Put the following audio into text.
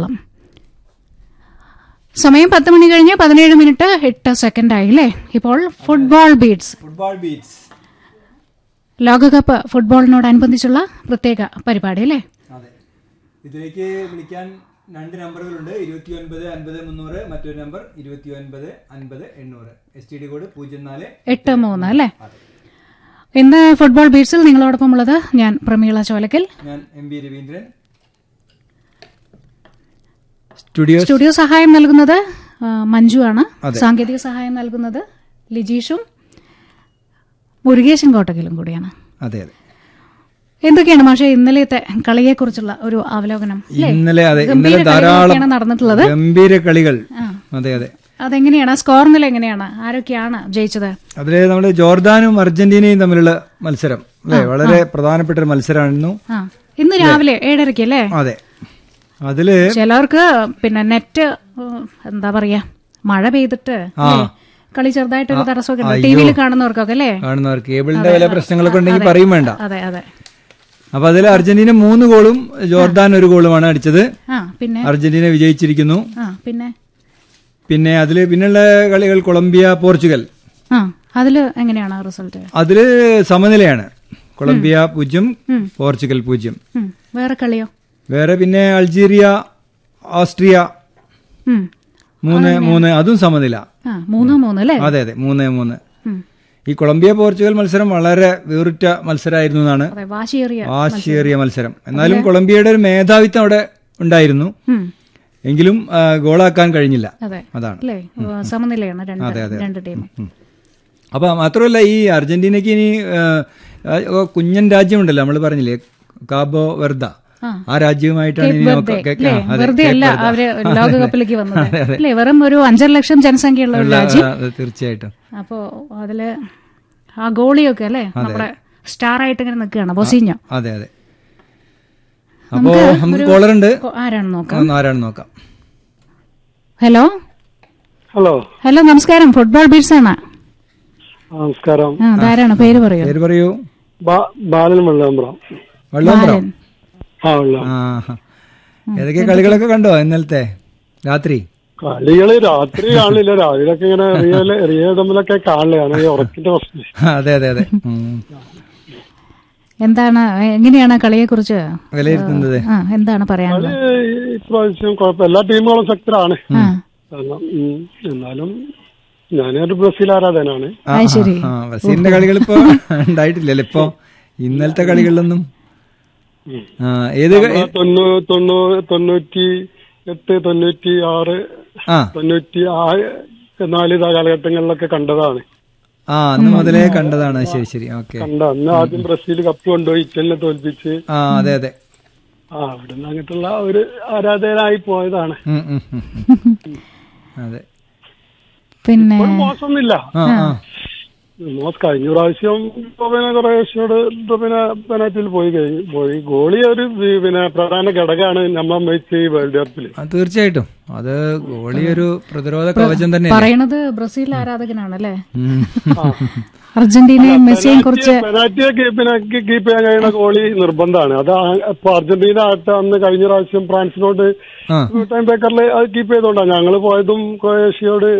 എറണാകുളം സമയം പത്ത് മണി കഴിഞ്ഞ് പതിനേഴ് മിനിറ്റ് എട്ട് സെക്കൻഡ് ആയില്ലേ ഇപ്പോൾ ഫുട്ബോൾ ബീറ്റ്സ് ഫുട്ബോൾ ബീറ്റ്സ് ലോകകപ്പ് ഫുട്ബോളിനോടനുബന്ധിച്ചുള്ള പ്രത്യേക പരിപാടി അല്ലേ അതെ ഇതിലേക്ക് വിളിക്കാൻ രണ്ട് നമ്പറുകളുണ്ട് ഇരുപത്തി ഒൻപത് അൻപത് മുന്നൂറ് മറ്റൊരു നമ്പർ ഇരുപത്തി ഒൻപത് അൻപത് എണ്ണൂറ് എസ് ടി ഡി കോഡ് പൂജ്യം നാല് എട്ട് മൂന്ന് അല്ലേ അതെ ഇന്ന് ഫുട്ബോൾ ബീറ്റ്സിൽ നിങ്ങളോടൊപ്പം ഉള്ളത് ഞാൻ പ്രമീള ചോലക്കൽ ഞാൻ M B Raveendran studio studio സഹായം നൽകുന്നത് ആ, മഞ്ജു ആണ് സാങ്കേതിക സഹായം നൽകുന്നത് ലിജീഷും മുരുകേശൻ കോട്ടക്കലും കൂടിയാണ് അതെ അതെ എന്തൊക്കെയാണ് മാഷെ ഇന്നലത്തെ കളിയെക്കുറിച്ചുള്ള ഒരു അവലോകനം അല്ലേ? ഇന്നലെ അതെ ഗംഭീര ഇന്നലെ ധാരാളം കളികളൊക്കെയാണ് നടന്നിട്ടുള്ളത് ഗംഭീര കളികൾ ആ. അതെ അതെ അതെങ്ങനെയാണ് സ്കോർ നില എങ്ങനെയാണ് ആരൊക്കെയാണ് ജയിച്ചത് അതിലെ നമ്മുടെ ജോർദാനും അർജന്റീനയും തമ്മിലുള്ള മത്സരം അല്ലെ വളരെ പ്രധാനപ്പെട്ട ഒരു മത്സരമായിരുന്നു ആ ഇന്ന് രാവിലെ ഏഴരയ്ക്ക് അല്ലേ അതെ അതില് ചിലർക്ക് പിന്നെ നെറ്റ് ഉം, എന്താ പറയാ മഴ പെയ്തിട്ട് അല്ലേ? കളി ചെറുതായിട്ടൊരു തടസ്സമൊക്കെ ഉണ്ട് ടി വിയിൽ കാണുന്നവർക്കൊക്കെ അല്ലേ കാണുന്നവർ കേബിളിന്റെ വില പ്രശ്നങ്ങളൊക്കെ ഉണ്ടെങ്കിൽ പറയും വേണ്ട അതെ അതെ അപ്പൊ അതിൽ അർജന്റീന മൂന്ന് ഗോളും ജോർദാൻ ഒരു ഗോളുമാണ് അടിച്ചത് ആ പിന്നെ അർജന്റീന വിജയിച്ചിരിക്കുന്നു ആ പിന്നെ പിന്നെ അതില് പിന്നുള്ള കളികൾ കൊളംബിയ പോർച്ചുഗൽ ആ അതില് എങ്ങനെയാണ് റിസൾട്ട് അതില് സമനിലയാണ് കൊളംബിയ പൂജ്യം പോർച്ചുഗൽ പൂജ്യം ഉം, വേറെ കളിയോ വേറെ പിന്നെ അൾജീരിയ ഓസ്ട്രിയ ഉം. മൂന്ന് മൂന്ന് അതും സമനില ആ മൂന്ന് മൂന്ന് അല്ലേ അതെ അതെ മൂന്ന് മൂന്ന് ഉം. ഈ കൊളംബിയ പോർച്ചുഗൽ മത്സരം വളരെ വേറിട്ട മത്സരമായിരുന്നു എന്നാണ് അതെ വാശിയേറിയ വാശിയേറിയ മത്സരം എന്നാലും കൊളംബിയയുടെ ഒരു മേധാവിത്വം അവിടെ ഉണ്ടായിരുന്നു ഉം. എങ്കിലും ആ, ഗോളാക്കാൻ കഴിഞ്ഞില്ല അതെ അതാണ് അല്ലേ സമനിലയാണ് രണ്ട് രണ്ട് ടീമും ഉം. അപ്പൊ മാത്രമല്ല ഈ അർജന്റീനയ്ക്ക് ഇനി ആ, ആ, കുഞ്ഞൻ രാജ്യമുണ്ടല്ലോ നമ്മൾ പറഞ്ഞില്ലേ കാബോ വെർദ ആ. ആ രാജ്യവുമായിട്ടാണ് ഇനി വെറുതെ നോക്ക- അല്ലേ ആ, അതെ, വെറുതെ അല്ല കേപ്പ് വെർദ. അവര് ലോകകപ്പിലേക്ക് വന്നത് അല്ലേ വെറും ഒരു അഞ്ചര ലക്ഷം ജനസംഖ്യയുള്ള ഒരു ഉള്ള, രാജ്യം ആ, തീർച്ചയായിട്ടും അപ്പോ അതില് ആ ഗോളിയൊക്കെ അല്ലേ നമ്മുടെ സ്റ്റാർ ആയിട്ട് ഇങ്ങനെ നിൽക്കുകയാണ് ബൊസീഞ്ഞോ അതെ അതെ അപ്പോ നമുക്ക് കോളറുണ്ട് കൊ- ആരാണെന്ന് നോക്കാം ആരാണ് നോക്കാം ഹലോ ഹലോ ഹലോ നമസ്കാരം ഫുട്ബോൾ ബീറ്റ്സ് ആണ് നമസ്കാരം ആ അതാരാണ് പേര് പറയൂ പേര് പറയൂ ബാ- ബാലൻ വെള്ളാമ്പ്രം വെള്ളോമ്പ്രം ബാലൻ. ആ വെള്ളം ആ ഏതൊക്കെ കളികളൊക്കെ കണ്ടോ ഇന്നലത്തെ രാത്രി കളികള് രാത്രി കാണില്ല രാവിലെയൊക്കെ ഇങ്ങനെ റിയൽ റിയൽ തമ്മിലൊക്കെ കാണില്ല ഈ ഉറക്കിന്റെ പ്രശ്നം അതെ അതെ അതെ ഉം. എന്താണ് എങ്ങനെയാണ് കളിയെ കുറിച്ച് വിലയിരുത്തുന്നത് ആ എന്താണ് പറയാനുള്ളത് കളി ഇപ്രാവശ്യം കുഴപ്പം എല്ലാ ടീമുകളും ശക്തരാണ് ആ കാരണം, ഉം, എന്നാലും ഞാനൊരു ബ്രസീൽ ആരാധനാണ് ആ, അത് ശരി. ആ, ബ്രസീലിന്റെ കളികൾ ഇപ്പൊ ഉണ്ടായിട്ടില്ലല്ലോ ഇപ്പൊ ഇന്നലത്തെ കളികളിലൊന്നും ആ, ഏത് ക- നമ്മളെ തൊണ്ണൂ തൊണ്ണൂ തൊണ്ണൂറ്റി എട്ട് തൊണ്ണൂറ്റി ആറ് ആ തൊണ്ണൂറ്റി ആറ് നാല് കാലഘട്ടങ്ങളിലൊക്കെ കണ്ടതാണ് ആ അന്ന് മുതലേ കണ്ടതാണ് ശരി ശരി ഓക്കെ കണ്ട അന്ന് ആദ്യം ബ്രസീൽ കപ്പ് കൊണ്ടുപോയി ഇറ്റലിനെ തോൽപ്പിച്ച് ആ അതെ അതെ ആ അവിടെ നിന്ന് അങ്ങോട്ടുള്ള ഒരു ആരാധകരായി പോയതാണ് ഉം, ഉം, ഉം, ഉം. അതെ പിന്നെ ഒരു മോശമൊന്നുമില്ല ആ ആ മോശം കഴിഞ്ഞ പ്രാവശ്യം ഇപ്പൊ പിന്നെ ക്രൊയേഷ്യയോട് ഇപ്പൊ പിന്നെ പെനാറ്റിൽ പോയി കഴിഞ്ഞു പോയി ഗോളി ഒരു വി- പിന്നെ പ്രധാന ഘടകമാണ് നമ്മൾ വെച്ച് ഈ വേൾഡ് കപ്പിൽ ആ, തീർച്ചയായിട്ടും അത് ഗോളി ഒരു പ്രതിരോധ കവചം തന്നെയല്ലേ പറയണത് ബ്രസീൽ ആരാധകനാണല്ലേ ഉം. അർജന്റീനയും മെസ്സിയും കുറിച്ച് പെനാറ്റിയെ പിന്നെ കീപ്പ് ചെയ്യാൻ കഴിയുന്ന ഗോളി നിർബന്ധമാണ് അത് ആ- ഇപ്പൊ അർജന്റീന ആകട്ടെ അന്ന് കഴിഞ്ഞ പ്രാവശ്യം ഫ്രാൻസിനോട് ആ ടൈം ബേക്കറിൽ അത് കീപ്പ് ചെയ്തോണ്ടാണ് ഞങ്ങൾ പോയതും ക്രൊയേഷ്യയോട്